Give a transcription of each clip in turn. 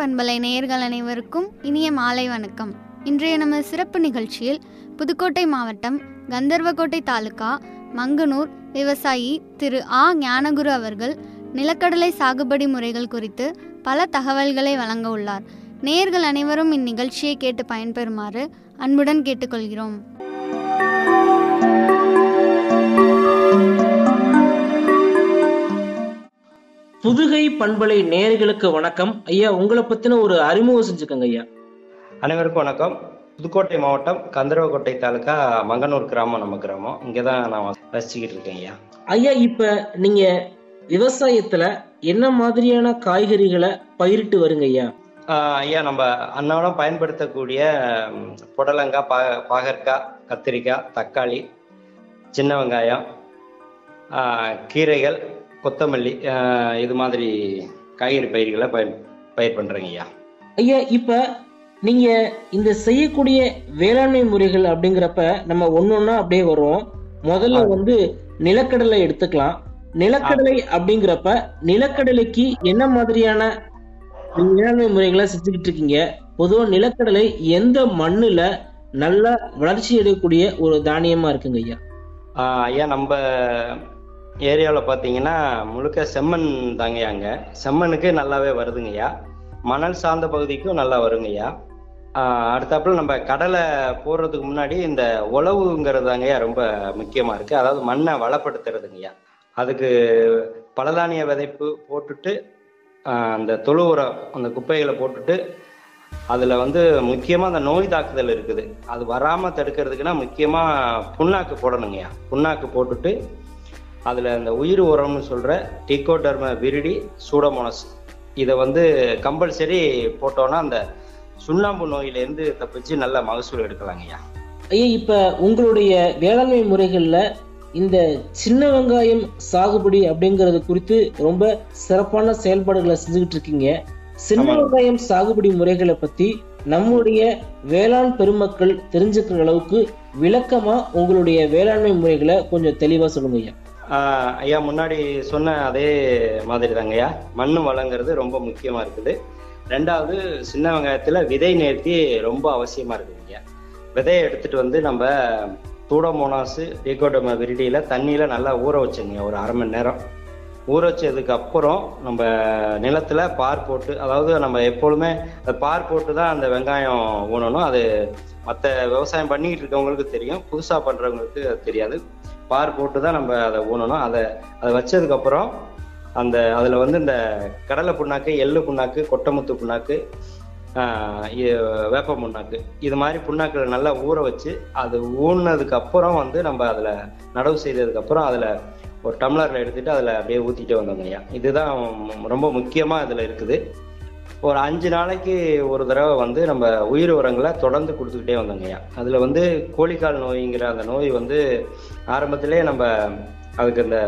பண்பலை நேயர்கள் அனைவருக்கும் இனிய மாலை வணக்கம் இன்றைய நம்ம சிறப்பு நிகழ்ச்சியில் புதுக்கோட்டை மாவட்டம் கந்தர்வக்கோட்டை தாலுகா மங்கனூர் விவசாயி திரு ஆ ஞானகுரு அவர்கள் நிலக்கடலை சாகுபடி முறைகள் குறித்து பல தகவல்களை வழங்க உள்ளார் நேயர்கள் அனைவரும் இந்நிகழ்ச்சியை கேட்டு பயன்பெறுமாறு அன்புடன் கேட்டுக்கொள்கிறோம் புதுகை பண்பலை நேயர்களுக்கு வணக்கம் ஐயா உங்களை பத்தின ஒரு அறிமுகம் செஞ்சுக்கோங்க ஐயா அனைவருக்கும் வணக்கம் புதுக்கோட்டை மாவட்டம் கந்தரவக்கோட்டை தாலுக்கா மங்கனூர் கிராமம் நம்ம கிராமம் இங்கே தான் நான் வசிச்சுக்கிட்டு இருக்கேன் ஐயா ஐயா இப்ப நீங்க விவசாயத்துல என்ன மாதிரியான காய்கறிகளை பயிரிட்டு வருங்க ஐயா ஆஹ் ஐயா நம்ம அன்னாடம் பயன்படுத்தக்கூடிய ம், புடலங்காய் பா பாகற்காய் கத்திரிக்காய் தக்காளி சின்ன வெங்காயம் ஆஹ் கீரைகள் கொத்தமல்லி ஆஹ் இது மாதிரி காய்கறி பயிர்களை பயிர் பயிர் பண்ணுறேங்க ஐயா ஐயா இப்ப நீங்க இந்த செய்யக்கூடிய வேளாண்மை முறைகள் அப்படிங்கிறப்ப நம்ம ஒன்னொன்னா அப்படியே வருவோம் முதல்ல வந்து நிலக்கடலை எடுத்துக்கலாம் நிலக்கடலை அப்படிங்கிறப்ப நிலக்கடலைக்கு என்ன மாதிரியான நீங்க வேளாண்மை முறைகளை செஞ்சுக்கிட்டு இருக்கீங்க பொதுவா நிலக்கடலை எந்த மண்ணுல நல்லா வளர்ச்சி அடையக்கூடிய ஒரு தானியமா இருக்குங்க ஐயா ஆஹ் ஐயா நம்ம ஏரியாவில் பார்த்தீங்கன்னா முழுக்க செம்மண் தாங்கய்யாங்க செம்மண்ணுக்கு நல்லாவே வருதுங்கய்யா மணல் சார்ந்த பகுதிக்கும் நல்லா வருங்கய்யா ஆஹ் அடுத்தாப்புல நம்ம கடலை போடுறதுக்கு முன்னாடி இந்த உழவுங்கிறது தாங்கய்யா ரொம்ப முக்கியமாக இருக்குது அதாவது மண்ணை வளப்படுத்துறதுங்கய்யா அதுக்கு பலதானிய விதைப்பு போட்டுட்டு ஆஹ் அந்த தொழு உரம் அந்த குப்பைகளை போட்டுட்டு அதில் வந்து முக்கியமாக அந்த நோய் தாக்குதல் இருக்குது அது வராமல் தடுக்கிறதுக்குன்னா முக்கியமாக புண்ணாக்கு போடணுங்கய்யா புண்ணாக்கு போட்டுட்டு அதில் அந்த உயிர் உரம்னு சொல்கிற டிகோடர்ம விரிடி சூடமோனஸ் இதை வந்து கம்பல்சரி போட்டோன்னா அந்த சுண்ணாம்பு நோயிலேருந்து தப்பிச்சு நல்ல மகசூல் எடுக்கலாங்கய்யா ஐயா இப்ப உங்களுடைய வேளாண்மை முறைகள்ல இந்த சின்ன வெங்காயம் சாகுபடி அப்படிங்கறது குறித்து ரொம்ப சிறப்பான செயல்பாடுகளை செஞ்சுக்கிட்டு இருக்கீங்க சின்ன ஆமாங்க. வெங்காயம் சாகுபடி முறைகளை பத்தி நம்முடைய வேளாண் பெருமக்கள் தெரிஞ்சுக்கிற அளவுக்கு விளக்கமா உங்களுடைய வேளாண்மை முறைகளை கொஞ்சம் தெளிவா சொல்லுங்க ஐயா ஆஹ் ஐயா முன்னாடி சொன்ன அதே மாதிரி தாங்கய்யா மண் வளங்கிறது ரொம்ப முக்கியமாக இருக்குது ரெண்டாவது சின்ன வெங்காயத்தில் விதை நேர்த்தி ரொம்ப அவசியமாக இருக்குதுங்க விதையை எடுத்துட்டு வந்து நம்ம சூடோமோனாஸு டீகோடம விரிடியில் தண்ணியில் நல்லா ஊற வச்சுங்க ஒரு அரை மணி நேரம் ஊற வச்சதுக்கு அப்புறம் நம்ம நிலத்துல பார் போட்டு அதாவது நம்ம எப்பொழுதுமே அந்த பார் போட்டு தான் அந்த வெங்காயம் ஊனணும் அது மற்ற விவசாயம் பண்ணிக்கிட்டு இருக்கவங்களுக்கு தெரியும் புதுசாக பண்ணுறவங்களுக்கு அது தெரியாது பார் போட்டு தான் நம்ம அதை ஊனணும் அதை அதை வச்சதுக்கப்புறம் அந்த அதில் வந்து இந்த கடலை புண்ணாக்கு எள்ளு புண்ணாக்கு கொட்டமுத்து புண்ணாக்கு ஆஹ் இ- வேப்ப புண்ணாக்கு இது மாதிரி புண்ணாக்குகளை நல்லா ஊற வச்சு அது ஊறினதுக்கு அப்புறம் வந்து நம்ம அதில் நடவு செய்ததுக்கு அப்புறம் அதில் ஒரு டம்ளரில் எடுத்துட்டு அதில் அப்படியே ஊற்றிட்டு வந்தோங்க ஐயா இதுதான் ரொம்ப முக்கியமாக இதில் இருக்குது ஒரு அஞ்சு நாளைக்கு ஒரு தடவை வந்து நம்ம உயிர் உரங்களை தொடர்ந்து கொடுத்துக்கிட்டே வந்தோங்க ஐயா அதில் வந்து கோழிக்கால் நோய்ங்கிற அந்த நோய் வந்து ஆரம்பத்திலே நம்ம அதுக்கு இந்த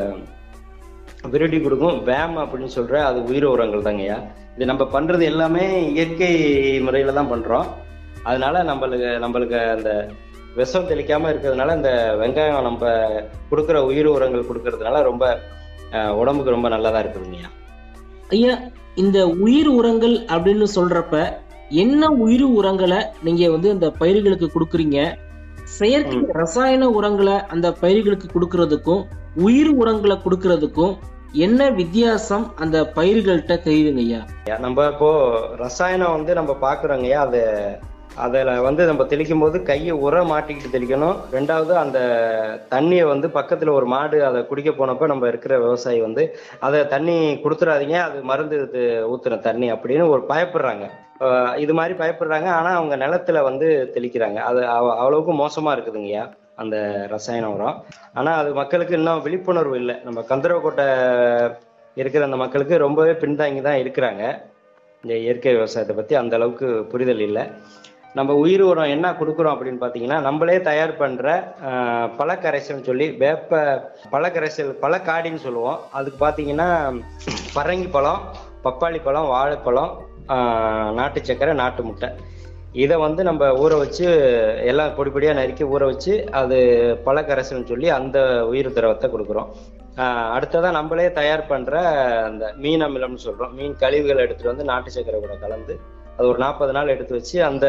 விருடி கொடுக்கும் வேம் அப்படின்னு சொல்ற அது உயிர் உரங்கள் தாங்கய்யா இது நம்ம பண்றது எல்லாமே இயற்கை முறையில தான் பண்றோம் அதனால நம்மளுக்கு நம்மளுக்கு அந்த விஷம் தெளிக்காம இருக்கிறதுனால இந்த வெங்காயம் நம்ம கொடுக்குற உயிர் உரங்கள் கொடுக்கறதுனால ரொம்ப அஹ், உடம்புக்கு ரொம்ப நல்லதா இருக்குதுங்கய்யா ஐயா இந்த உயிர் உரங்கள் அப்படின்னு சொல்றப்ப என்ன உயிர் உரங்களை நீங்க வந்து இந்த பயிர்களுக்கு கொடுக்குறீங்க செயற்கை ரசாயன உரங்களை அந்த பயிர்களுக்கு கொடுக்கறதுக்கும் உயிர் உரங்களை கொடுக்கறதுக்கும் என்ன வித்தியாசம் அந்த பயிர்கள்ட்ட தெரியுதுங்க ஐயா நம்ம இப்போ ரசாயனம் வந்து நம்ம பாக்குறோங்கய்யா அது அதில் வந்து நம்ம தெளிக்கும் போது கையை உர மாட்டிக்கிட்டு தெளிக்கணும் ரெண்டாவது அந்த தண்ணியை வந்து பக்கத்தில் ஒரு மாடு அதை குடிக்க போனப்ப நம்ம இருக்கிற விவசாயி வந்து அதை தண்ணி கொடுத்துறாதீங்க அது மருந்து இது ஊத்துன தண்ணி அப்படின்னு ஒரு பயப்படுறாங்க அஹ் இது மாதிரி பயப்படுறாங்க ஆனால் அவங்க நிலத்துல வந்து தெளிக்கிறாங்க அது அவ- அவ்வளவுக்கு மோசமா இருக்குதுங்கய்யா அந்த ரசாயன உரம் ஆனால் அது மக்களுக்கு இன்னும் விழிப்புணர்வு இல்லை நம்ம கந்தரவக்கோட்டை இருக்கிற அந்த மக்களுக்கு ரொம்பவே பின்தாங்கி தான் இருக்கிறாங்க இந்த இயற்கை விவசாயத்தை பற்றி அந்த அளவுக்கு புரிதல் இல்லை நம்ம உயிர் உரம் என்ன கொடுக்குறோம் அப்படின்னு பார்த்தீங்கன்னா நம்மளே தயார் பண்ணுற பழக்கரைசல்னு சொல்லி வேப்ப பழக்கரைசல் பழக்காடின்னு சொல்லுவோம் அதுக்கு பார்த்தீங்கன்னா பரங்கி பழம் பப்பாளி பழம் வாழைப்பழம் ஆஹ், நாட்டு சக்கரை நாட்டு முட்டை இதை வந்து நம்ம ஊற வச்சு எல்லாம் பொடி பொடியாக நறுக்கி ஊற வச்சு அது பழக்கரைசல்னு சொல்லி அந்த உயிர் திரவத்தை கொடுக்குறோம் ஆஹ் அடுத்ததா நம்மளே தயார் பண்ற அந்த மீன் அமிலம்னு சொல்றோம் மீன் கழிவுகளை எடுத்துட்டு வந்து நாட்டு சர்க்கரை கூட கலந்து அது ஒரு நாற்பது நாள் எடுத்து வச்சு அந்த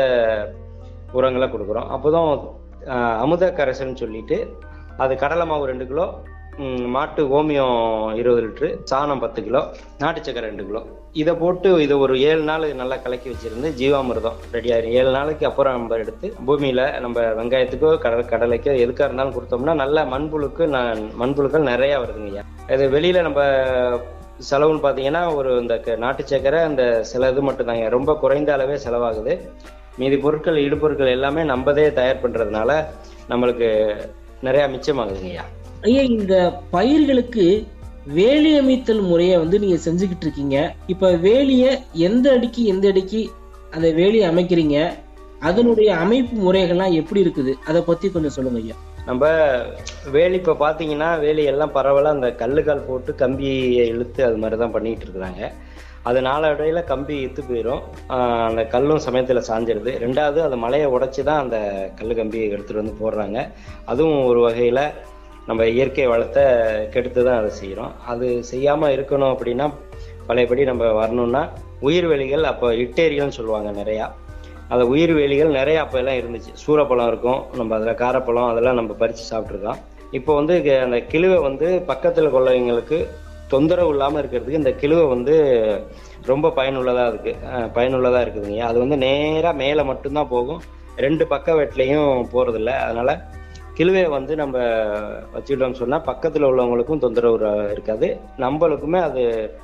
உரங்களை கொடுக்குறோம் அப்போதான் ஆஹ் அமுத கரைசல்னு சொல்லிட்டு அது கடலை மாவு ரெண்டு கிலோ ம், மாட்டு ஓமியம் இருபது லிட்டரு சாணம் பத்து கிலோ நாட்டு சக்கரை ரெண்டு கிலோ இதை போட்டு இதை ஒரு ஏழு நாள் நல்லா கலக்கி வச்சிருந்து ஜீவாமிர்தம் ரெடி ஆயிரும் ஏழு நாளைக்கு அப்புறம் நம்ம எடுத்து பூமியில நம்ம வெங்காயத்துக்கோ கடல் கடலைக்கோ எதுக்கா இருந்தாலும் கொடுத்தோம்னா நல்ல மண்புழுக்கு ந- மண்புழுக்கள் நிறைய வருதுங்கய்யா இது வெளியில நம்ம செலவுன்னு பார்த்தீங்கன்னா ஒரு இந்த க- நாட்டு சக்கரை அந்த சில இது மட்டும்தாங்க ரொம்ப குறைந்த அளவே செலவாகுது மீதி பொருட்கள் இடுபொருட்கள் எல்லாமே நம்மதே தயார் பண்றதுனால நம்மளுக்கு நிறைய மிச்சமாகுதுங்கய்யா ஐயா இந்த பயிர்களுக்கு வேலி அமைத்தல் முறையை வந்து நீங்க செஞ்சுக்கிட்டு இருக்கீங்க இப்ப வேலிய எந்த அடிக்கு எந்த அடிக்கு அந்த வேலியை அமைக்கிறீங்க அதனுடைய அமைப்பு முறைகள்லாம் எப்படி இருக்குது அதை பத்தி கொஞ்சம் சொல்லுங்க ஐயா நம்ம வேலி இப்போ பார்த்தீங்கன்னா வேலி எல்லாம் பரவலாக அந்த கல்லுக்கால் போட்டு கம்பியை இழுத்து அது மாதிரி தான் பண்ணிட்டு இருக்கிறாங்க அது நாளடைவில் கம்பி இத்து போயிடும் ஆஹ் அந்த கல்லும் சமயத்தில் சாஞ்சிடுது ரெண்டாவது அந்த மலையை உடைச்சி தான் அந்த கல் கம்பியை எடுத்துகிட்டு வந்து போடுறாங்க அதுவும் ஒரு வகையில் நம்ம இயற்கை வளத்தை கெடுத்து தான் அதை செய்கிறோம் அது செய்யாமல் இருக்கணும் அப்படின்னா பழையபடி நம்ம வரணும்னா உயிர்வெளிகள் அப்போ இட்டேரியல்னு சொல்லுவாங்க நிறையா அந்த உயிர் வேலிகள் நிறைய அப்போ எல்லாம் இருந்துச்சு சூரப்பழம் இருக்கும் நம்ம அதில் காரப்பழம் அதெல்லாம் நம்ம பறித்து சாப்பிட்ருக்கோம் இப்போ வந்து க- அந்த கிழுவை வந்து பக்கத்தில் கொள்ளவங்களுக்கு தொந்தரவு இல்லாமல் இருக்கிறதுக்கு இந்த கிழுவை வந்து ரொம்ப பயனுள்ளதாக இருக்கு அஹ் பயனுள்ளதாக இருக்குதுங்க அது வந்து நேராக மேலே மட்டும்தான் போகும் ரெண்டு பக்க வெட்டிலையும் போகிறதில்ல அதனால கிழுவையை வந்து நம்ம வச்சுக்கிட்டோம்னு சொன்னால் பக்கத்தில் உள்ளவங்களுக்கும் தொந்தரவு ர- இருக்காது நம்மளுக்குமே அது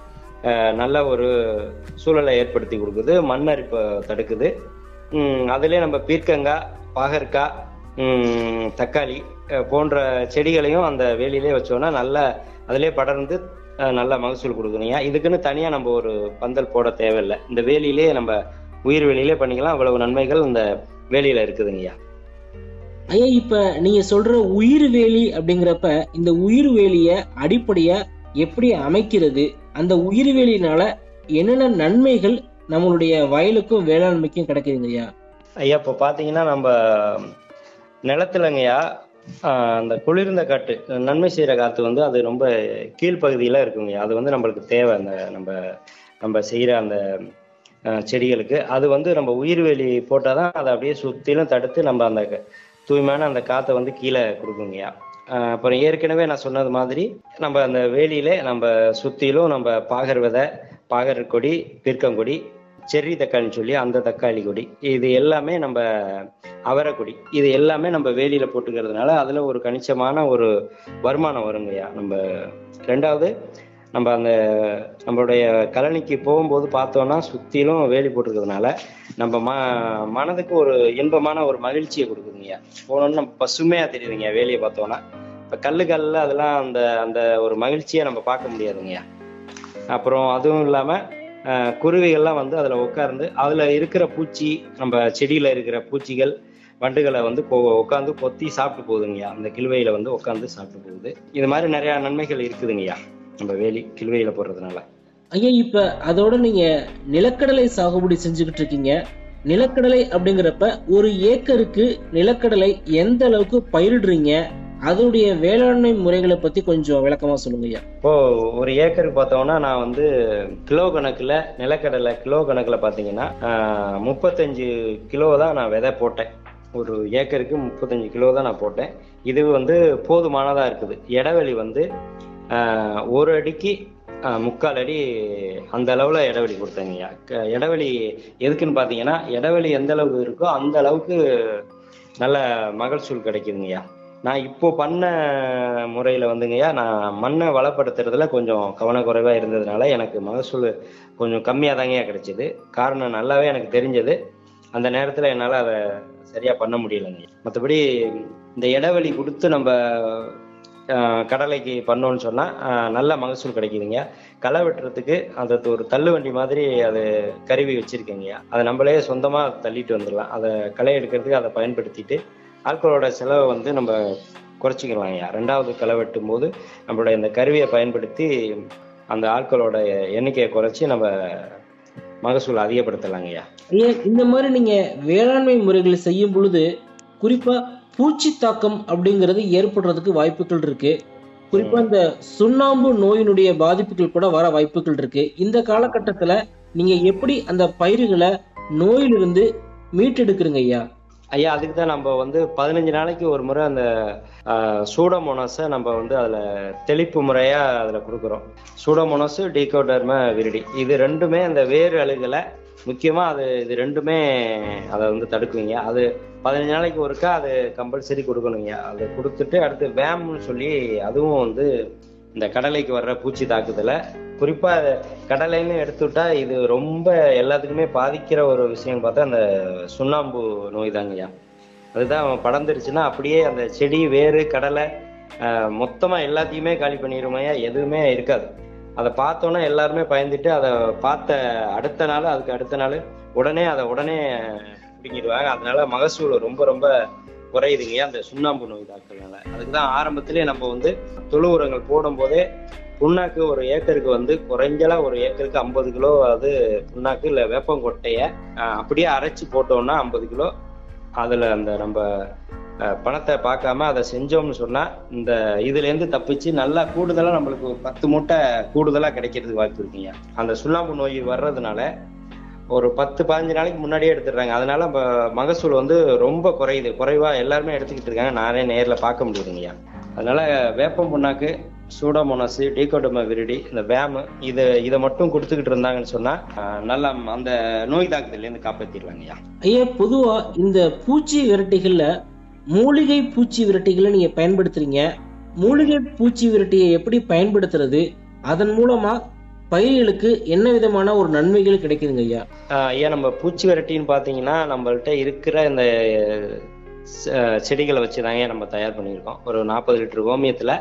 அஹ், நல்ல ஒரு சூழலை ஏற்படுத்தி கொடுக்குது மண்ணரிப்பை தடுக்குது ம், அதிலே நம்ம பீர்க்கங்காய் பாகற்காய் ம், தக்காளி அஹ், போன்ற செடிகளையும் அந்த வேலியிலே வச்சோம்னா நல்ல அதிலே படர்ந்து அஹ், நல்ல மகசூல் கொடுக்குறீங்க இதுக்குன்னு தனியாக நம்ம ஒரு பந்தல் போட தேவையில்லை இந்த வேலியிலே நம்ம உயிர் வேலியிலே பண்ணிக்கலாம் அவ்வளவு நன்மைகள் இந்த வேலியில இருக்குதுங்கய்யா ஐயா இப்ப நீங்க சொல்ற உயிர் வேலி அப்படிங்கிறப்ப இந்த உயிர் வேலிய அடிப்படையா எப்படி அமைக்கிறது அந்த உயிர் வேலினால என்னென்ன நன்மைகள் நம்மளுடைய வயலுக்கும் வேளாண்மைக்கும் கிடைக்குதுங்க ஐயா ஐயா இப்போ பார்த்தீங்கன்னா நம்ம நிலத்துலங்கய்யா ஆஹ் அந்த குளிர்ந்த காற்று நன்மை செய்கிற காற்று வந்து அது ரொம்ப கீழ்ப்பகுதியில் இருக்குங்கய்யா அது வந்து நம்மளுக்கு தேவை அந்த நம்ம நம்ம செய்கிற அந்த ஆஹ் செடிகளுக்கு அது வந்து நம்ம உயிர்வேலி போட்டால் தான் அதை அப்படியே சுற்றிலும் தடுத்து நம்ம அந்த க- தூய்மையான அந்த காற்றை வந்து கீழே கொடுக்குங்கய்யா ஆஹ் அப்புறம் ஏற்கனவே நான் சொன்னது மாதிரி நம்ம அந்த வேலியில நம்ம சுற்றிலும் நம்ம பாகர் விதை பாகர் கொடி பீர்க்கங்கொடி செர்ரி தக்காளின்னு சொல்லி அந்த தக்காளி கொடி இது எல்லாமே நம்ம அவரைக்கொடி இது எல்லாமே நம்ம வேலியில போட்டுக்கிறதுனால அதுல ஒரு கணிசமான ஒரு வருமானம் வருங்கய்யா நம்ம ரெண்டாவது நம்ம அந்த நம்மளுடைய கழனிக்கு போகும்போது பார்த்தோம்னா சுத்திலும் வேலி போட்டிருக்கிறதுனால நம்ம ம மனதுக்கு ஒரு இன்பமான ஒரு மகிழ்ச்சியை கொடுக்குதுங்கய்யா போனோம்னா நம்ம பசுமையா தெரியுதுங்க வேலியை பார்த்தோம்னா இப்ப கல்லு கல்ல அதெல்லாம் அந்த அந்த ஒரு மகிழ்ச்சியை நம்ம பார்க்க முடியாதுங்கய்யா அப்புறம் அதுவும் இல்லாம அஹ், குருவிகள்லாம் வந்து அதுல உட்கார்ந்து அதுல இருக்கிற பூச்சி நம்ம செடியில இருக்கிற பூச்சிகள் வண்டுகளை வந்து உட்காந்து கொத்தி சாப்பிட்டு போகுதுங்கய்யா அந்த கிழுவையில வந்து உட்காந்து சாப்பிட்டு போகுது இது மாதிரி நிறைய நன்மைகள் இருக்குதுங்கய்யா நம்ம வேலி கிழுவையில போடுறதுனால ஐயா இப்ப அதோட நீங்க நிலக்கடலை சாகுபடி செஞ்சுக்கிட்டு இருக்கீங்க நிலக்கடலை அப்படிங்கிறப்ப ஒரு ஏக்கருக்கு நிலக்கடலை எந்த அளவுக்கு பயிரிடுறீங்க அதோடைய வேளாண்மை முறைகளை பத்தி கொஞ்சம் விளக்கமா சொல்லுங்க ஐயா இப்போ ஒரு ஏக்கருக்கு பார்த்தோம்னா நான் வந்து கிலோ கணக்குல நிலக்கடலை கிலோ கணக்குல பார்த்தீங்கன்னா ஆஹ், முப்பத்தஞ்சு கிலோ தான் நான் விதை போட்டேன் ஒரு ஏக்கருக்கு முப்பத்தஞ்சு கிலோ தான் நான் போட்டேன் இது வந்து போதுமானதா இருக்குது இடைவெளி வந்து ஆஹ், ஒரு அடிக்கு ஆஹ், முக்கால் அடி அந்த அளவுல இடைவெளி கொடுத்தேங்கய்யா க- இடைவெளி எதுக்குன்னு பார்த்தீங்கன்னா இடைவெளி எந்த அளவுக்கு இருக்கோ அந்த அளவுக்கு நல்ல மகசூல் கிடைக்குதுங்கய்யா நான் இப்போ பண்ண முறையில வந்துங்கய்யா நான் மண்ணை வளப்படுத்துறதுல கொஞ்சம் கவனக்குறைவா இருந்ததுனால எனக்கு மகசூல் கொஞ்சம் கம்மியாக தாங்கய்யா கிடைச்சிது காரணம் நல்லாவே எனக்கு தெரிஞ்சது அந்த நேரத்துல என்னால் அதை சரியா பண்ண முடியலைங்க மற்றபடி இந்த இடைவெளி கொடுத்து நம்ம ஆஹ், கடலைக்கு பண்ணோம்னு சொன்னா ஆஹ், நல்ல மகசூல் கிடைக்குதுங்க களை வெட்டுறதுக்கு அந்த ஒரு தள்ளு வண்டி மாதிரி அது கருவி வச்சிருக்கேங்கய்யா அதை நம்மளே சொந்தமா தள்ளிட்டு வந்துடலாம் அதை களை எடுக்கிறதுக்கு அதை பயன்படுத்திட்டு ஆட்களோட செலவை வந்து நம்ம குறைச்சிக்கலாம் ஐயா ரெண்டாவது களை வெட்டும் போது நம்மளுடைய இந்த கருவியை பயன்படுத்தி அந்த ஆட்களோட எண்ணிக்கையை குறைச்சி நம்ம மகசூல் அதிகப்படுத்தலாங்க ஐயா ஐயா இந்த மாதிரி நீங்க வேளாண்மை முறைகளை செய்யும் பொழுது குறிப்பா பூச்சி தாக்கம் அப்படிங்கிறது ஏற்படுறதுக்கு வாய்ப்புகள் இருக்கு குறிப்பா இந்த சுண்ணாம்பு நோயினுடைய பாதிப்புகள் கூட வர வாய்ப்புகள் இருக்கு இந்த காலகட்டத்துல நீங்க எப்படி அந்த பயிர்களை நோயிலிருந்து மீட்டெடுக்கிறீங்க ஐயா ஐயா அதுக்கு தான் நம்ம வந்து பதினஞ்சு நாளைக்கு ஒரு முறை அந்த சூடோமோனாஸை நம்ம வந்து அதில் தெளிப்பு முறையாக அதில் கொடுக்குறோம் சூடோமோனாஸு டீகோடர்ம விரிடி இது ரெண்டுமே அந்த வேறு அழுகலை முக்கியமாக அது இது ரெண்டுமே அதை வந்து தடுக்குவீங்க அது பதினஞ்சு நாளைக்கு ஒருக்கா அது கம்பல்சரி கொடுக்கணுங்க அது கொடுத்துட்டு அடுத்து வேம்னு சொல்லி அதுவும் வந்து இந்த கடலைக்கு வர்ற பூச்சி தாக்குதலை குறிப்பாக கடலைன்னு எடுத்துட்டா இது ரொம்ப எல்லாத்துக்குமே பாதிக்கிற ஒரு விஷயம் பார்த்தா அந்த சுண்ணாம்பு நோய் தாங்கய்யா அதுதான் படர்ந்துருச்சுன்னா அப்படியே அந்த செடி வேறு கடலை ஆஹ், மொத்தமா எல்லாத்தையுமே காலி பண்ணிடுமையா எதுவுமே இருக்காது அதை பார்த்தோன்னே எல்லாருமே பயந்துட்டு அதை பார்த்த அடுத்த நாள் அதுக்கு அடுத்த நாள் உடனே அதை உடனே பிடிங்கிடுவாங்க அதனால மகசூல் ரொம்ப ரொம்ப குறையுதுங்கய்யா அந்த சுண்ணாம்பு நோய் தாக்கல்னால அதுக்கு தான் ஆரம்பத்திலே நம்ம வந்து தொழு உரங்கள் போடும் போதே புண்ணாக்கு ஒரு ஏக்கருக்கு வந்து குறைஞ்சலா ஒரு ஏக்கருக்கு ஐம்பது கிலோ அது புண்ணாக்கு இல்லை வேப்பங்கொட்டைய ஆஹ், அப்படியே அரைச்சி போட்டோம்னா ஐம்பது கிலோ அதுல அந்த நம்ம அஹ், பணத்தை பார்க்காம அதை செஞ்சோம்னு சொன்னா இந்த இதுல இருந்து தப்பிச்சு நல்லா கூடுதலா நம்மளுக்கு ஒரு பத்து மூட்டை கூடுதலா கிடைக்கிறதுக்கு வாய்ப்பு இருக்குங்க அந்த சுண்ணாம்பு நோய் வர்றதுனால ஒரு பத்து பதினஞ்சு நாளைக்கு முன்னாடியே எடுத்துடுறாங்க அதனால நம்ம மகசூல் வந்து ரொம்ப குறையுது குறைவா எல்லாருமே எடுத்துக்கிட்டு இருக்காங்க நானே நேர்ல பார்க்க முடியுதுங்கய்யா அதனால வேப்பம் புண்ணாக்கு சூடோமோனாஸ் டீகோடோமா விரிடி இந்த வேமு இதை இதை மட்டும் கொடுத்துக்கிட்டு இருந்தாங்கன்னு சொன்னா அஹ், நல்லா அந்த நோய் தாக்குதல்ல இருந்து காப்பாத்திடலாங்கய்யா ஐயா பொதுவா இந்த பூச்சி விரட்டிகள்ல மூலிகை பூச்சி விரட்டிகளை நீங்க பயன்படுத்துறீங்க மூலிகை பூச்சி விரட்டியை எப்படி பயன்படுத்துறது அதன் மூலமா பயிர்களுக்கு என்ன விதமான ஒரு நன்மைகள் கிடைக்குதுங்க ஐயா ஆஹ் ஐயா நம்ம பூச்சி விரட்டின்னு பார்த்தீங்கன்னா நம்மள்ட்ட இருக்கிற இந்த செ- செடிகளை வச்சு தாங்க நம்ம தயார் பண்ணியிருக்கோம் ஒரு நாற்பது லிட்டர் கோமியத்தில்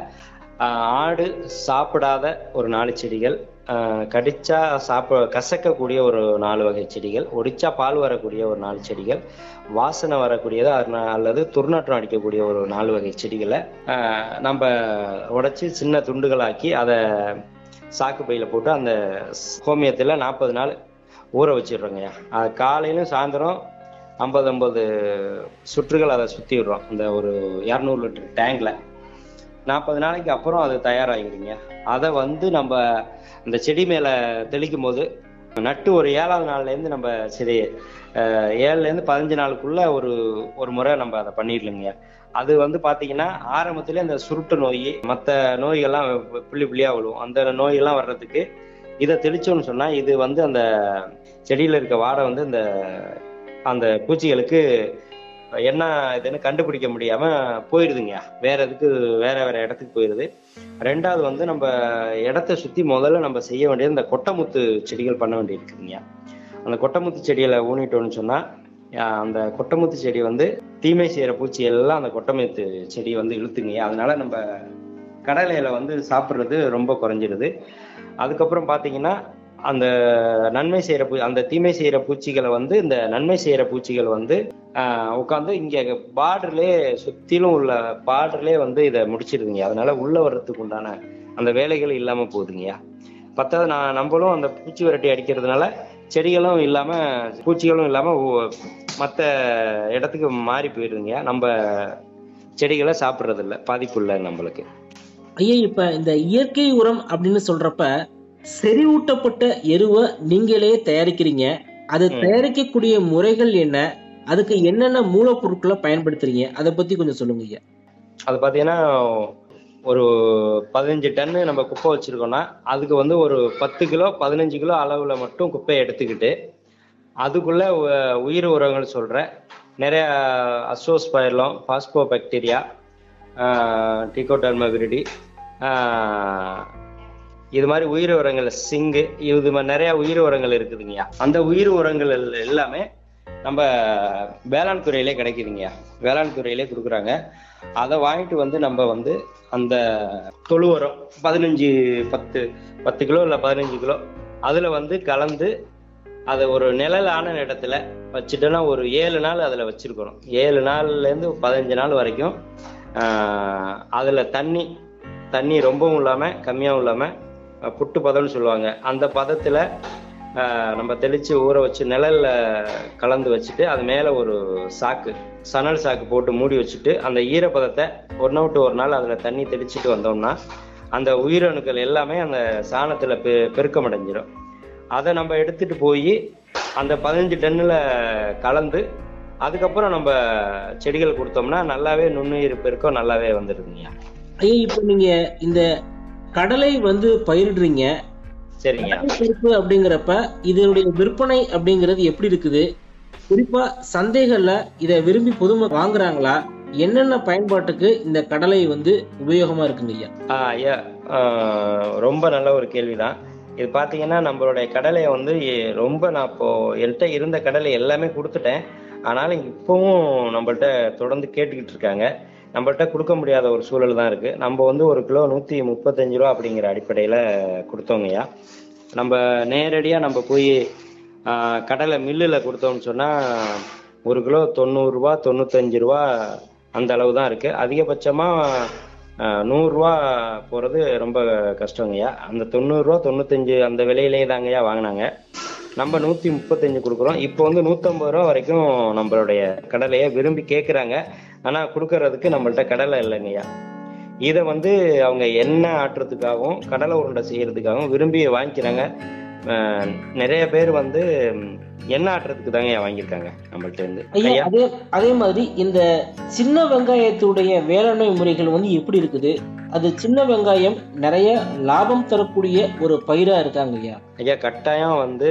ஆடு சாப்பிடாத ஒரு நாலு செடிகள் ஆஹ் கடிச்சா சாப்ப கசக்கக்கூடிய ஒரு நாலு வகை செடிகள் ஒடிச்சா பால் வரக்கூடிய ஒரு நாலு செடிகள் வாசனை வரக்கூடியது அரு- அல்லது துர்நாற்றம் அடிக்கக்கூடிய ஒரு நாலு வகை செடிகளை ஆஹ் நம்ம உடைச்சி சின்ன துண்டுகளாக்கி அதை சாக்கு பையில போட்டு அந்த கோமியத்தில் நாற்பது நாள் ஊற வச்சிடுறோங்க அது காலையிலும் சாயந்தரம் ஐம்பது ஐம்பது சுற்றுகள் அதை சுற்றி விடுறோம் அந்த ஒரு இரநூறு லிட்டர் டேங்க்ல நாற்பது நாளைக்கு அப்புறம் அது தயாராகிடுங்க அதை வந்து நம்ம அந்த செடி மேலே தெளிக்கும் போது நட்டு ஒரு ஏழாவது நாள்லேருந்து நம்ம சரி அஹ், ஏழுலேருந்து பதினஞ்சு நாளுக்குள்ள ஒரு ஒரு முறை நம்ம அதை பண்ணிடலுங்க அது வந்து பார்த்தீங்கன்னா ஆரம்பத்திலே அந்த சுருட்டு நோய் மற்ற நோய்கள்லாம் பு- புள்ளி புள்ளியாக விழுவும் அந்த நோயெல்லாம் வர்றதுக்கு இதை தெளிச்சோம்னு சொன்னால் இது வந்து அந்த செடியில் இருக்க வாடை வந்து இந்த அந்த பூச்சிகளுக்கு என்ன இதுன்னு கண்டுபிடிக்க முடியாம போயிடுதுங்க வேற இதுக்கு வேற வேற இடத்துக்கு போயிடுது ரெண்டாவது வந்து நம்ம இடத்த சுத்தி முதல்ல நம்ம செய்ய வேண்டியது இந்த கொட்டமுத்து செடிகள் பண்ண வேண்டியிருக்குதுங்க அந்த கொட்டமுத்து செடிகளை ஊனிட்டோம்னு சொன்னா அஹ் அந்த கொட்டமுத்து செடி வந்து தீமை செய்யற பூச்சி எல்லாம் அந்த கொட்டமுத்து செடி வந்து இழுத்துங்க அதனால நம்ம கடலையில வந்து சாப்பிட்றது ரொம்ப குறைஞ்சிருது அதுக்கப்புறம் பாத்தீங்கன்னா அந்த நன்மை செய்யற பூ அந்த தீமை செய்யற பூச்சிகளை வந்து இந்த நன்மை செய்யற பூச்சிகள் வந்து உட்காந்து இங்க பார்டர்லயே சுத்திலும் உள்ள பார்டர்லயே வந்து இதை முடிச்சிருதுங்க அதனால உள்ள வர்றதுக்கு உண்டான அந்த வேலைகள் இல்லாம போகுதுங்கய்யா பத்தாவது நான் நம்மளும் அந்த பூச்சி விரட்டி அடிக்கிறதுனால செடிகளும் இல்லாம பூச்சிகளும் இல்லாம ஒ- மத்த இடத்துக்கு மாறி போயிடுதுங்க நம்ம செடிகளை சாப்பிடுறது இல்ல பாதிப்பு இல்லை நம்மளுக்கு ஐயா இப்ப இந்த இயற்கை உரம் அப்படின்னு சொல்றப்ப செறிவூட்டப்பட்ட எருவை நீங்களே தயாரிக்கிறீங்க அது ம். தயாரிக்கக்கூடிய முறைகள் என்ன அதுக்கு என்னென்ன மூலப்பொருட்களை பயன்படுத்துறீங்க அதை பத்தி கொஞ்சம் சொல்லுங்க ஐயா அது பார்த்தீங்கன்னா ஒரு பதினஞ்சு டன்னு நம்ம குப்பை வச்சிருக்கோம்னா அதுக்கு வந்து ஒரு பத்து கிலோ பதினஞ்சு கிலோ அளவில் மட்டும் குப்பையை எடுத்துக்கிட்டு அதுக்குள்ள உ- உயிர் உரங்கள் சொல்கிறேன் நிறைய azospirillum phosphobacteria trichoderma viride இது மாதிரி உயிர் உரங்கள் சிங்கு இது மாதிரி நிறைய உயிர் உரங்கள் இருக்குதுங்கய்யா அந்த உயிர் உரங்கள் எல்- எல்லாமே நம்ம வேளாண் துறையிலே கிடைக்குதுங்கய்யா வேளாண் துறையிலே கொடுக்குறாங்க அதை வாங்கிட்டு வந்து நம்ம வந்து அந்த தொழு உரம் பதினஞ்சு பத்து பத்து கிலோ இல்லை பதினஞ்சு கிலோ அதில் வந்து கலந்து அதை ஒரு நிழலான இடத்துல வச்சுட்டோன்னா ஒரு ஏழு நாள் அதில் வச்சிருக்கணும் ஏழு நாள்லேருந்து பதினஞ்சு நாள் வரைக்கும் அதில் தண்ணி தண்ணி ரொம்பவும் இல்லாமல் கம்மியாகவும் இல்லாமல் புட்டு பதம்னு சொல்லுவாங்க அந்த பதத்தில் நம்ம தெளித்து ஊற வச்சு நிழல்ல கலந்து வச்சுட்டு அது மேலே ஒரு சாக்கு சணல் சாக்கு போட்டு மூடி வச்சுட்டு அந்த ஈரப்பதத்தை ஒரு நாள் விட்டு ஒரு நாள் அதில் தண்ணி தெளிச்சிட்டு வந்தோம்னா அந்த உயிரணுக்கள் எல்லாமே அந்த சாணத்தில் பெ பெருக்கம் அடைஞ்சிடும் அதை நம்ம எடுத்துட்டு போய் அந்த பதினஞ்சு டன்னில் கலந்து அதுக்கப்புறம் நம்ம செடிகள் கொடுத்தோம்னா நல்லாவே நுண்ணுயிர் பெருக்கம் நல்லாவே வந்துடுதுங்கய்யா ஐயா இப்போ நீங்க இந்த கடலை வந்து பயிரிடுறீங்க சரிங்க கடலை பருப்பு அப்படிங்கிறப்ப இதனுடைய விற்பனை அப்படிங்கிறது எப்படி இருக்குது குறிப்பா சந்தைகள்ல இதை விரும்பி பொதுமக்கள் வாங்குறாங்களா என்னென்ன பயன்பாட்டுக்கு இந்த கடலை வந்து உபயோகமா இருக்குங்க ஐயா ஆ, ஐயா ஆ, ரொம்ப நல்ல ஒரு கேள்விதான் இது பார்த்தீங்கன்னா நம்மளுடைய கடலையை வந்து எ- ரொம்ப நான் இப்போ என்கிட்ட இருந்த கடலை எல்லாமே கொடுத்துட்டேன் ஆனாலும் இப்போவும் நம்மள்ட்ட தொடர்ந்து கேட்டுக்கிட்டு இருக்காங்க நம்மள்ட்ட கொடுக்க முடியாத ஒரு சூழல் தான் இருக்கு நம்ம வந்து ஒரு கிலோ நூற்றி முப்பத்தஞ்சு ரூபா அப்படிங்கிற அடிப்படையில் கொடுத்தோங்கய்யா நம்ம நேரடியாக நம்ம போய் ஆ, கடலை மில்லில் கொடுத்தோம்னு சொன்னால் ஒரு கிலோ தொண்ணூறுரூவா தொண்ணூத்தஞ்சு ரூபா அந்த அளவு தான் இருக்குது அதிகபட்சமாக நூறுரூவா போகிறது ரொம்ப கஷ்டங்கய்யா அந்த தொண்ணூறுரூவா தொண்ணூத்தஞ்சு அந்த விலையிலே தாங்கய்யா வாங்கினாங்க நம்ம நூற்றி முப்பத்தஞ்சு கொடுக்குறோம் இப்போ வந்து நூற்றம்பது ரூபா வரைக்கும் நம்மளுடைய கடலையை விரும்பி கேட்குறாங்க ஆனால் கொடுக்கறதுக்கு நம்மள்ட்ட கடலை இல்லைங்கய்யா இதை வந்து அவங்க எண்ணெய் ஆட்டுறதுக்காகவும் கடலை உருண்டை செய்யறதுக்காகவும் விரும்பி வாங்கிக்கிறாங்க அஹ் நிறைய பேர் வந்து ம், எண்ணெய் ஆட்டுறதுக்கு தாங்க வாங்கியிருக்காங்க நம்மள்ட்ட இருந்து ஐயா ஐயா அதே அதே மாதிரி இந்த சின்ன வெங்காயத்துடைய வேளாண்மை முறைகள் வந்து எப்படி இருக்குது அது சின்ன வெங்காயம் நிறைய லாபம் தரக்கூடிய ஒரு பயிரா இருக்காங்க ஐயா ஐயா கட்டாயம் வந்து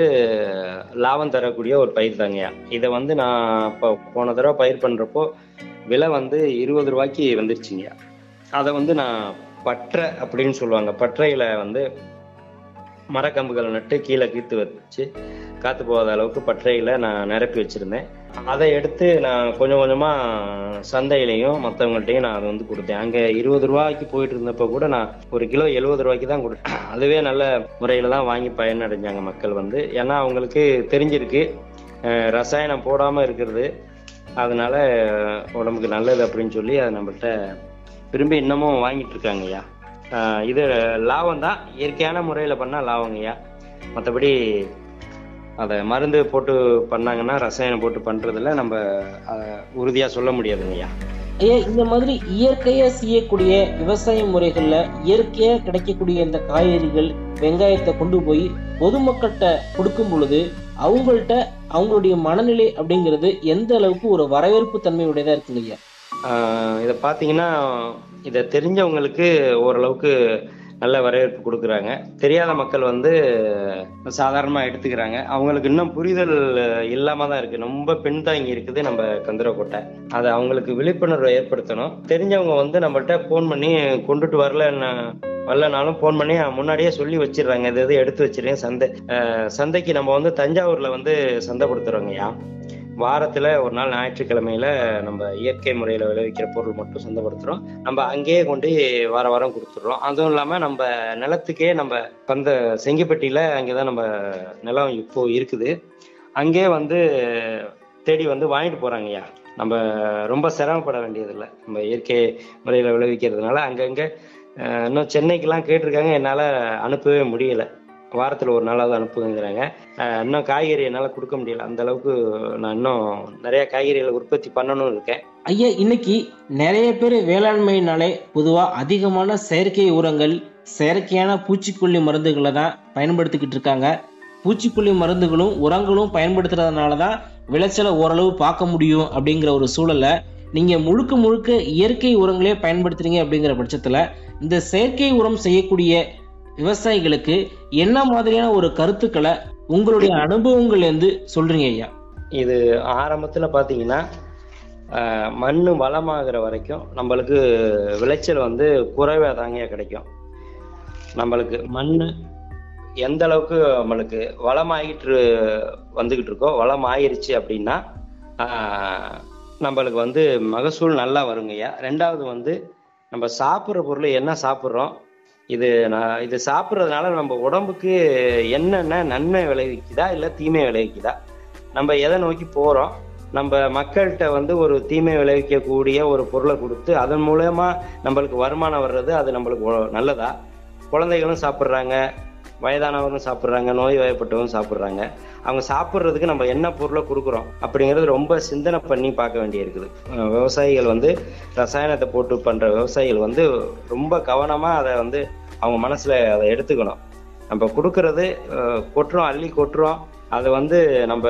லாபம் தரக்கூடிய ஒரு பயிர் தாங்கய்யா இதை வந்து நான் இப்போ போன தடவை பயிர் பண்றப்போ விலை வந்து இருபது ரூபாய்க்கு வந்துருச்சுங்கய்யா அதை வந்து நான் பற்றை அப்படின்னு சொல்லுவாங்க பற்றையில வந்து மரக்கம்புகள் நட்டு கீழே கீத்து வச்சு காத்து போகாத அளவுக்கு பற்றையில நான் நிரப்பி வச்சிருந்தேன் அதை எடுத்து நான் கொஞ்சம் கொஞ்சமா சந்தையிலையும் மற்றவங்கள்ட்டையும் நான் அதை வந்து கொடுத்தேன் அங்க இருபது ரூபாய்க்கு போயிட்டு இருந்தப்ப கூட நான் ஒரு கிலோ எழுபது ரூபாய்க்கு தான் கொடுத்தேன் அதுவே நல்ல முறையில தான் வாங்கி பயனடைஞ்சாங்க மக்கள் வந்து ஏன்னா அவங்களுக்கு தெரிஞ்சிருக்கு அஹ், ரசாயனம் போடாம இருக்கிறது அதனால உடம்புக்கு நல்லது அப்படின்னு சொல்லி அதை நம்மள்ட்ட விரும்பி இன்னமும் வாங்கிட்டு இருக்காங்கய்யா ஆஹ் இது லாபம் தான் இயற்கையான முறையில் பண்ணால் லாபங்கய்யா மற்றபடி அதை மருந்து போட்டு பண்ணாங்கன்னா ரசாயனம் போட்டு பண்ணுறதுல நம்ம உறுதியாக சொல்ல முடியாதுங்கய்யா ஐயா இந்த மாதிரி இயற்கையா செய்யக்கூடிய விவசாய முறைகள்ல இயற்கையா கிடைக்கக்கூடிய இந்த காய்கறிகள் வெங்காயத்தை கொண்டு போய் பொதுமக்கள்கிட்ட கொடுக்கும் பொழுது அவங்கள்ட்ட அவங்களுடைய மனநிலை அப்படிங்கிறது எந்த அளவுக்கு ஒரு வரவேற்பு தன்மையுடையதா இருக்குங்க ஐயா ஆஹ் இதை பார்த்தீங்கன்னா இதை தெரிஞ்சவங்களுக்கு ஓரளவுக்கு நல்ல வரவேற்பு கொடுக்குறாங்க தெரியாத மக்கள் வந்து சாதாரணமாக எடுத்துக்கிறாங்க அவங்களுக்கு இன்னும் புரிதல் இல்லாம தான் இருக்கு ரொம்ப பின்தாங்கி இருக்குது நம்ம கந்தரக்கோட்டை அதை அவங்களுக்கு விழிப்புணர்வை ஏற்படுத்தணும் தெரிஞ்சவங்க வந்து நம்மள்ட்ட ஃபோன் பண்ணி கொண்டுட்டு வரல வரலனாலும் ஃபோன் பண்ணி முன்னாடியே சொல்லி வச்சிடுறாங்க இது இது எடுத்து வச்சிருக்கேன் சந்தை ஆஹ் சந்தைக்கு நம்ம வந்து தஞ்சாவூர்ல வந்து சந்தைப்படுத்துறோங்கய்யா வாரத்துல ஒரு நாள் ஞாயிற்றுக்கிழமையில நம்ம இயற்கை முறையில விளைவிக்கிற பொருள் மட்டும் சந்தைப்படுத்துறோம் நம்ம அங்கேயே கொண்டு வார வாரம் கொடுத்துடுறோம் அதுவும் இல்லாம நம்ம நிலத்துக்கே நம்ம அந்த செங்கிப்பட்டியில அங்கேதான் நம்ம நிலம் இப்போ இருக்குது அங்கே வந்து தேடி வந்து வாங்கிட்டு போறாங்கய்யா நம்ம ரொம்ப சிரமப்பட வேண்டியதில்லை நம்ம இயற்கை முறையில விளைவிக்கிறதுனால அங்கங்க அஹ், இன்னும் சென்னைக்கெல்லாம் கேட்டிருக்காங்க என்னால அனுப்பவே முடியல வாரத்துல ஒரு நாளாவது அனுப்புங்கிறாங்க அஹ், இன்னும் காய்கறி என்னால கொடுக்க முடியல அந்த அளவுக்கு நான் இன்னும் நிறைய காய்கறிகளை உற்பத்தி பண்ணணும்னு இருக்கேன் ஐயா இன்னைக்கு நிறைய பேர் வேளாண்மைனாலே பொதுவா அதிகமான செயற்கை உரங்கள் செயற்கையான பூச்சிக்கொல்லி மருந்துகளை தான் பயன்படுத்திக்கிட்டு இருக்காங்க பூச்சிக்கொல்லி மருந்துகளும் உரங்களும் பயன்படுத்துறதுனால தான் விளைச்சலை ஓரளவு பார்க்க முடியும் அப்படிங்கிற ஒரு சூழல்ல நீங்க முழுக்க முழுக்க இயற்கை உரங்களே பயன்படுத்துறீங்க அப்படிங்கிற பட்சத்துல இந்த செயற்கை உரம் செய்யக்கூடிய விவசாயிகளுக்கு என்ன மாதிரியான ஒரு கருத்துக்களை உங்களுடைய அனுபவங்கள்ல இருந்து சொல்றீங்க ஐயா இது ஆரம்பத்துல பாத்தீங்கன்னா ஆஹ், மண்ணு வளமாகிற வரைக்கும் நம்மளுக்கு விளைச்சல் வந்து குறைவா தாங்க கிடைக்கும் நம்மளுக்கு மண்ணு எந்த அளவுக்கு நம்மளுக்கு வளமாகிட்டு வந்துகிட்டு இருக்கோ வளம் ஆயிருச்சு அப்படின்னா ஆஹ், நம்மளுக்கு வந்து மகசூல் நல்லா வருங்கய்யா ரெண்டாவது வந்து நம்ம சாப்பிட்ற பொருள் என்ன சாப்பிட்றோம் இது நான் இது சாப்பிட்றதுனால நம்ம உடம்புக்கு என்னென்ன நன்மை விளைவிக்குதா இல்லை தீமை விளைவிக்குதா நம்ம எதை நோக்கி போறோம் நம்ம மக்கள்கிட்ட வந்து ஒரு தீமை விளைவிக்கக்கூடிய ஒரு பொருளை கொடுத்து அதன் மூலயமா நம்மளுக்கு வருமானம் வர்றது அது நம்மளுக்கு ஒ- நல்லதா குழந்தைகளும் சாப்பிட்றாங்க வயதானவரும் சாப்பிட்றாங்க நோய் வாய்ப்பட்டவரும் சாப்பிட்றாங்க அவங்க சாப்பிட்றதுக்கு நம்ம என்ன பொருளை கொடுக்குறோம் அப்படிங்கிறது ரொம்ப சிந்தனை பண்ணி பார்க்க வேண்டியிருக்குது அஹ் விவசாயிகள் வந்து ரசாயனத்தை போட்டு பண்ற விவசாயிகள் வந்து ரொம்ப கவனமா அதை வந்து அவங்க மனசுல அதை எடுத்துக்கணும் நம்ம கொடுக்கறது அஹ், கொட்டுறோம் அள்ளி கொட்டுறோம் அதை வந்து நம்ம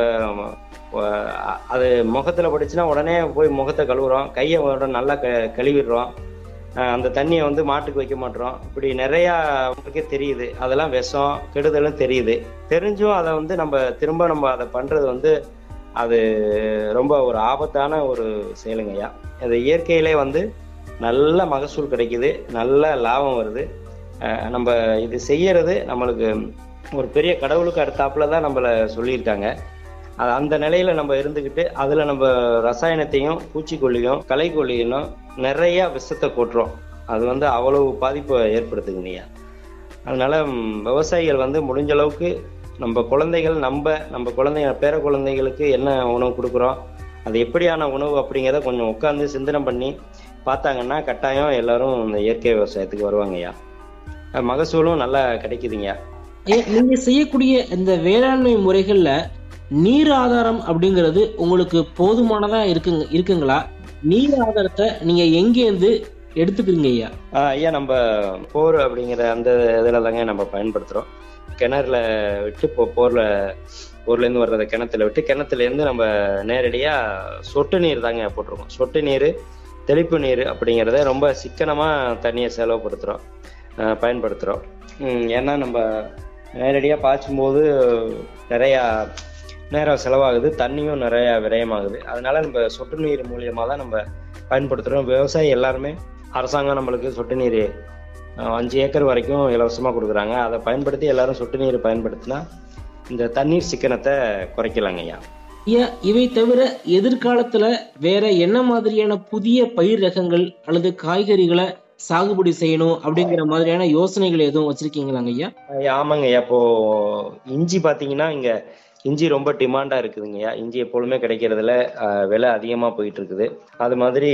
அஹ், அது முகத்துல பட்டுச்சுன்னா உடனே போய் முகத்தை கழுவுறோம் கையை உடனே நல்லா க கழுவிடுறோம் அஹ், அந்த தண்ணியை வந்து மாட்டுக்கு வைக்க மாட்டோம் இப்படி நிறைய அவங்களுக்கே தெரியுது அதெல்லாம் விஷம் கெடுதலும் தெரியுது தெரிஞ்சும் அதை வந்து நம்ம திரும்ப நம்ம அதை பண்றது வந்து அது ரொம்ப ஒரு ஆபத்தான ஒரு செயலுங்கய்யா அது இயற்கையிலே வந்து நல்ல மகசூல் கிடைக்குது நல்ல லாபம் வருது அஹ் நம்ம இது செய்யறது நம்மளுக்கு ஒரு பெரிய கடவுளுக்கு அடுத்தாப்புல தான் நம்மள சொல்லியிருக்காங்க அது அந்த நிலையில நம்ம இருந்துக்கிட்டு அதுல நம்ம ரசாயனத்தையும் பூச்சிக்கொல்லியும் களைக்கொல்லியும் நிறைய விஷத்தை கொட்டுறோம் அது வந்து அவ்வளவு பாதிப்பை ஏற்படுத்துதுங்கய்யா அதனால ம், விவசாயிகள் வந்து முடிஞ்ச அளவுக்கு நம்ம குழந்தைகள் நம்ம நம்ம குழந்தைங்க பேர குழந்தைகளுக்கு என்ன உணவு கொடுக்குறோம் அது எப்படியான உணவு அப்படிங்கிறத கொஞ்சம் உட்காந்து சிந்தனை பண்ணி பார்த்தாங்கன்னா கட்டாயம் எல்லாரும் இந்த இயற்கை விவசாயத்துக்கு வருவாங்கய்யா அஹ் மகசூலும் நல்லா கிடைக்குதுங்கய்யா ஐயா, நீங்க செய்யக்கூடிய இந்த வேளாண்மை முறைகள்ல நீர் ஆதாரம் அப்படிங்கிறது உங்களுக்கு போதுமானதா இருக்குங்க இருக்குங்களா நீர் ஆதாரத்தை நீங்க எங்கேருந்து எடுத்துக்கிறீங்க ஐயா ஆஹ் ஐயா நம்ம போர் அப்படிங்கிற அந்த இதில் தாங்க நம்ம பயன்படுத்துகிறோம் கிணறுல விட்டு இப்போ போரில் போர்லேருந்து வர்றத கிணத்துல விட்டு கிணத்துலேருந்து நம்ம நேரடியாக சொட்டு நீர் தாங்க போட்டிருக்கோம் சொட்டு நீர் தெளிப்பு நீர் அப்படிங்கிறத ரொம்ப சிக்கனமாக தண்ணியை செலவுப்படுத்துகிறோம் பயன்படுத்துகிறோம் ஏன்னா நம்ம நேரடியாக பாய்ச்சும்போது நிறையா நேரம் செலவாகுது தண்ணியும் நிறையா விரயமாகுது அதனால நம்ம சொட்டு நீர் மூலியமாக தான் நம்ம பயன்படுத்துகிறோம் விவசாயி எல்லாருமே அரசாங்கம் நம்மளுக்கு சொட்டு நீர் அஹ், அஞ்சு ஏக்கர் வரைக்கும் இலவசமாக கொடுக்குறாங்க அதை பயன்படுத்தி எல்லாரும் சொட்டு நீர் பயன்படுத்தினா இந்த தண்ணீர் சிக்கனத்தை குறைக்கலாங்க ஐயா ஐயா இவை தவிர எதிர்காலத்துல வேற என்ன மாதிரியான புதிய பயிர் ரகங்கள் அல்லது காய்கறிகளை சாகுபடி செய்யணும் அப்படிங்கிற மாதிரியான யோசனைகள் எதுவும் வச்சிருக்கீங்களாங்க ஐயா ஐயா, ஆமாங்க ஐயா இப்போ இஞ்சி பார்த்தீங்கன்னா இங்க இஞ்சி ரொம்ப டிமாண்டா இருக்குதுங்கய்யா இஞ்சி எப்பொழுதுமே கிடைக்கிறதுல அஹ், விலை அதிகமா போயிட்டு இருக்குது அது மாதிரி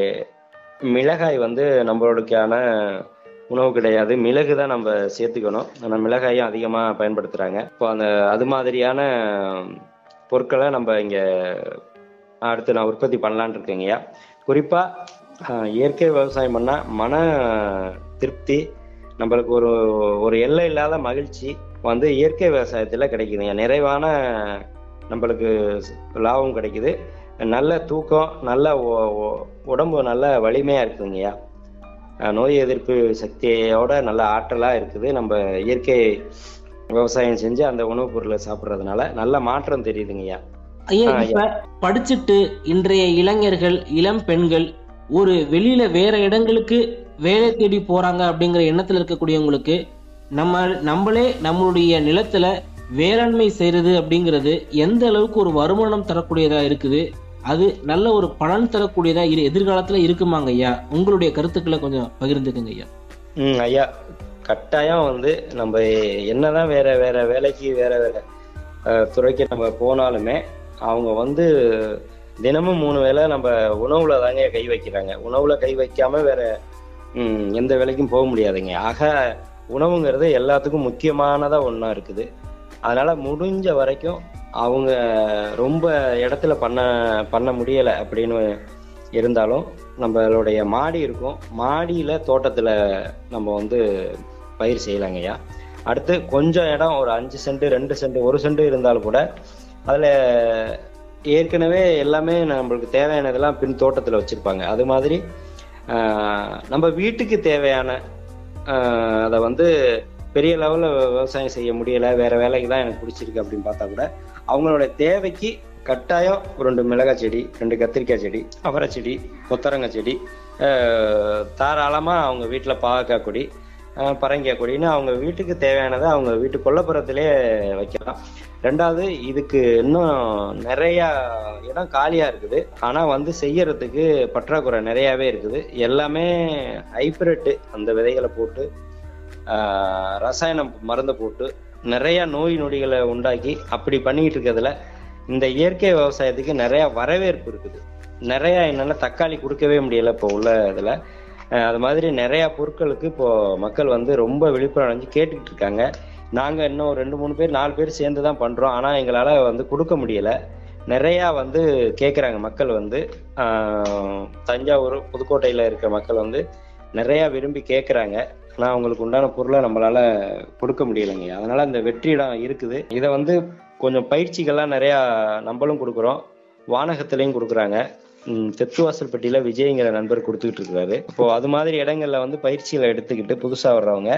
மிளகாய் வந்து நம்மளுக்கான உணவு கிடையாது மிளகு தான் நம்ம சேர்த்துக்கணும் ஆனால் மிளகாயும் அதிகமாக பயன்படுத்துகிறாங்க இப்போ அந்த அது மாதிரியான பொருட்களை நம்ம இங்கே அடுத்து நான் உற்பத்தி பண்ணலான்னு இருக்கேங்கய்யா குறிப்பாக இயற்கை விவசாயம் பண்ணால் மன திருப்தி நம்மளுக்கு ஒரு ஒரு எல்லை இல்லாத மகிழ்ச்சி வந்து இயற்கை விவசாயத்தில் கிடைக்குதுங்க நிறைவான நம்மளுக்கு லாபம் கிடைக்குது நல்ல தூக்கம் நல்ல ஒ- ஒ- உடம்பு நல்ல வலிமையாக இருக்குதுங்கய்யா அஹ் நோய் எதிர்ப்பு சக்தியோட நல்ல ஆற்றலாக இருக்குது நம்ம இயற்கை விவசாயம் செஞ்சு அந்த உணவுப் பொருளை சாப்பிட்றதுனால நல்ல மாற்றம் தெரியுதுங்கய்யா ஐயா ஆ, இப்ப படிச்சுட்டு இன்றைய இளைஞர்கள் இளம் பெண்கள் ஒரு வெளியில வேற இடங்களுக்கு வேலை தேடி போறாங்க அப்படிங்கிற எண்ணத்துல இருக்கக்கூடியவங்களுக்கு நம்ம நம்மளே நம்மளுடைய நிலத்துல வேளாண்மை செய்யறது அப்படிங்கிறது எந்த அளவுக்கு ஒரு வருமானம் தரக்கூடியதா இருக்குது அது நல்ல ஒரு பலன் தரக்கூடியதா இரு எதிர்காலத்துல இருக்குமாங்க ஐயா உங்களுடைய கருத்துக்களை கொஞ்சம் பகிர்ந்துக்குங்க ஐயா ம் ஐயா கட்டாயம் வந்து நம்ம என்னதான் வேற வேற வேலைக்கு வேற வேற அஹ், துறைக்கு நம்ம போனாலுமே அவங்க வந்து தினமும் மூணு வேளை நம்ம உணவுல தாங்க கை வைக்கிறாங்க உணவுல கை வைக்காம வேற ம், எந்த வேலைக்கும் போக முடியாதுங்க ஆக உணவுங்கிறது எல்லாத்துக்கும் முக்கியமானதா ஒன்றா இருக்குது அதனால முடிஞ்ச வரைக்கும் அவங்க ரொம்ப இடத்துல பண்ண பண்ண முடியலை அப்படின்னு இருந்தாலும் நம்மளுடைய மாடி இருக்கும் மாடியில தோட்டத்துல நம்ம வந்து பயிர் செய்யலாங்கய்யா அடுத்து கொஞ்சம் இடம் ஒரு அஞ்சு சென்ட் ரெண்டு சென்ட் ஒரு சென்ட் இருந்தாலும் கூட அதுல ஏற்கனவே எல்லாமே நம்மளுக்கு தேவையானதெல்லாம் பின் தோட்டத்துல வச்சிருப்பாங்க அது மாதிரி ஆஹ், நம்ம வீட்டுக்கு தேவையான ஆஹ், அதை வந்து பெரிய லெவல்ல விவசாயம் செய்ய முடியல வேற வேலைக்கு தான் எனக்கு பிடிச்சிருக்கு அப்படின்னு பார்த்தா கூட அவங்களோட தேவைக்கு கட்டாயம் ஒரு ரெண்டு மிளகாய் செடி ரெண்டு கத்திரிக்காய் செடி அவரை செடி கொத்தரங்காய் செடி ஆஹ், தாராளமா அவங்க வீட்டுல பாகக்காய் கொடி ஆஹ், பரங்கிக்காய் கொடின்னு அவங்க வீட்டுக்கு தேவையானதை அவங்க வீட்டு கொல்லப்புறத்திலே வைக்கலாம் ரெண்டாவது இதுக்கு இன்னும் நிறைய இடம் காலியா இருக்குது ஆனா வந்து செய்யறதுக்கு பற்றாக்குறை நிறையவே இருக்குது எல்லாமே ஹைபிரிட் அந்த விதைகளை போட்டு ஆஹ், ரசாயனம் மருந்து போட்டு நிறைய நோய் நொடிகளை உண்டாக்கி அப்படி பண்ணிக்கிட்டு இருக்கிறதுல இந்த இயற்கை விவசாயத்துக்கு நிறைய வரவேற்பு இருக்குது நிறைய என்னால தக்காளி கொடுக்கவே முடியல இப்போ உள்ள இதுல அஹ் அது மாதிரி நிறைய பொருட்களுக்கு இப்போ மக்கள் வந்து ரொம்ப விழிப்புணர்வு அடைஞ்சு கேட்டுக்கிட்டு இருக்காங்க நாங்க இன்னும் ரெண்டு மூணு பேர் நாலு பேர் சேர்ந்து தான் பண்றோம் ஆனா எங்களால வந்து கொடுக்க முடியல நிறைய வந்து கேக்குறாங்க மக்கள் வந்து ஆஹ், தஞ்சாவூர் புதுக்கோட்டையில இருக்கிற மக்கள் வந்து நிறைய விரும்பி கேக்குறாங்க ஆனா அவங்களுக்கு உண்டான பொருளை நம்மளால கொடுக்க முடியலைங்க அதனால அந்த வெற்றிடம் இருக்குது இதை வந்து கொஞ்சம் பயிற்சிகள்லாம் நிறைய நம்மளும் கொடுக்குறோம் வானகத்திலையும் கொடுக்குறாங்க ம், தெத்துவாசல்பட்டியில விஜய்ங்கிற நண்பர் கொடுத்துக்கிட்டு இருக்கிறாரு இப்போ அது மாதிரி இடங்கள்ல வந்து பயிற்சிகளை எடுத்துக்கிட்டு புதுசா வர்றவங்க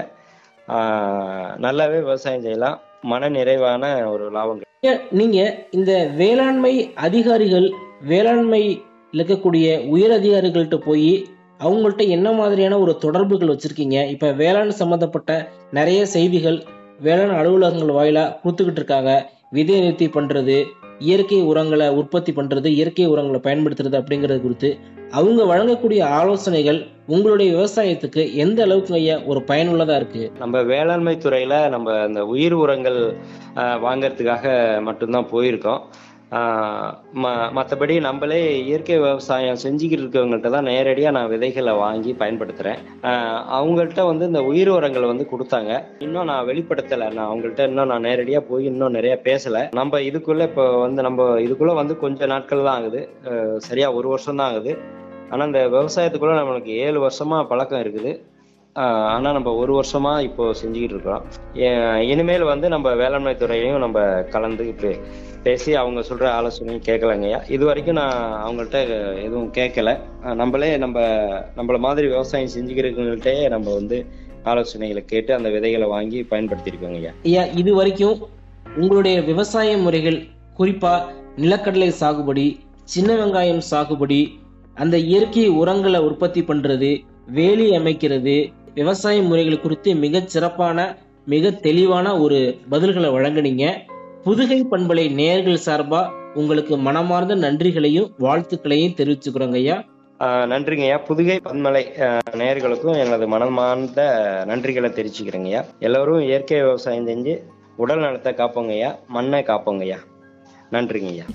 ஆஹ், நல்லாவே விவசாயம் செய்யலாம் மன நிறைவான ஒரு லாபம் கிடைக்கும். நீங்க இந்த வேளாண்மை அதிகாரிகள் வேளாண்மை இருக்கக்கூடிய உயர் அதிகாரிகள்கிட்ட போய் அவங்கள்ட்ட என்ன மாதிரியான ஒரு தொடர்புகள் வச்சிருக்கீங்க இப்ப வேளாண் சம்பந்தப்பட்ட நிறைய செய்திகள் வேளாண் அலுவலகங்கள் வாயிலா கொடுத்துக்கிட்டு இருக்காங்க விதை நிறுத்தி பண்றது இயற்கை உரங்களை உற்பத்தி பண்றது இயற்கை உரங்களை பயன்படுத்துறது அப்படிங்கிறது குறித்து அவங்க வழங்கக்கூடிய ஆலோசனைகள் உங்களுடைய விவசாயத்துக்கு எந்த அளவுக்கு ஐயா ஒரு பயனுள்ளதா இருக்கு நம்ம வேளாண்மை துறையில நம்ம அந்த உயிர் உரங்கள் ஆஹ், வாங்கறதுக்காக மட்டும்தான் போயிருக்கோம் ஆஹ், ம- மத்தபடி நம்மளே இயற்கை விவசாயம் செஞ்சுக்கிட்டு இருக்கவங்கள்ட்ட தான் நேரடியா நான் விதைகளை வாங்கி பயன்படுத்துறேன் ஆஹ், அவங்கள்ட்ட வந்து இந்த உயிர் உரங்கள் வந்து கொடுத்தாங்க இன்னும் நான் வெளிப்படுத்தல நான் அவங்கள்ட்ட இன்னும் நான் நேரடியா போய் இன்னும் நிறைய பேசல நம்ம இதுக்குள்ள இப்போ வந்து நம்ம இதுக்குள்ள வந்து கொஞ்ச நாட்கள் தான் ஆகுது ஆஹ், சரியா ஒரு வருஷம் தான் ஆகுது ஆனா இந்த விவசாயத்துக்குள்ள நம்மளுக்கு ஏழு வருஷமா பழக்கம் இருக்குது ஆஹ் ஆனா நம்ம ஒரு வருஷமா இப்போ செஞ்சுக்கிட்டு இருக்கோம் ஏ- இனிமேல் வந்து நம்ம வேளாண்மை துறையையும் நம்ம கலந்து இப்படி பேசி அவங்க சொல்ற ஆலோசனையும் கேட்கலங்கய்யா இது வரைக்கும் நான் அவங்கள்ட்ட எதுவும் கேட்கல ஆஹ் நம்மளே நம்ம நம்மள மாதிரி விவசாயம் செஞ்சுக்கிறவங்கள்ட்டே நம்ம வந்து ஆலோசனைகளை கேட்டு அந்த விதைகளை வாங்கி பயன்படுத்தியிருக்கோங்க ஐயா ஐயா இது வரைக்கும் உங்களுடைய விவசாய முறைகள் குறிப்பா நிலக்கடலை சாகுபடி சின்ன வெங்காயம் சாகுபடி அந்த இயற்கை உரங்களை உற்பத்தி பண்றது வேலி அமைக்கிறது விவசாய முறைகள் குறித்து மிகச் சிறப்பான மிக தெளிவான ஒரு பதில்களை வழங்குனீங்க புதுகை பண்பலை நேயர்கள் சார்பா உங்களுக்கு மனமார்ந்த நன்றிகளையும் வாழ்த்துக்களையும் தெரிவிச்சுக்கிறோங்க ஐயா ஆஹ் நன்றிங்க ஐயா புதுகை பன்மலை ஆஹ் நேயர்களுக்கும் எனது மனமார்ந்த நன்றிகளை தெரிவிச்சுக்கிறேங்க ஐயா எல்லோரும் இயற்கை விவசாயம் செஞ்சு உடல் நலத்தை காப்போங்க ஐயா மண்ணை காப்போங்க ஐயா நன்றிங்க ஐயா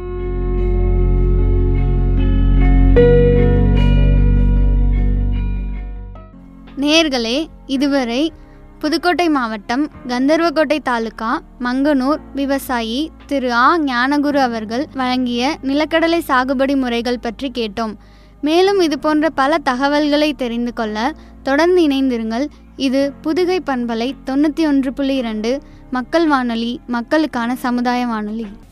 நேர்களே இதுவரை புதுக்கோட்டை மாவட்டம் கந்தர்வக்கோட்டை தாலுகா மங்கனூர் விவசாயி திரு ஆ ஞானகுரு அவர்கள் வழங்கிய நிலக்கடலை சாகுபடி முறைகள் பற்றி கேட்டோம் மேலும் இது போன்ற பல தகவல்களை தெரிந்து கொள்ள தொடர்ந்து இணைந்திருங்கள் இது புதுகை பண்பலை தொண்ணூற்றி ஒன்று புள்ளி இரண்டு மக்கள் வானொலி மக்களுக்கான சமுதாய வானொலி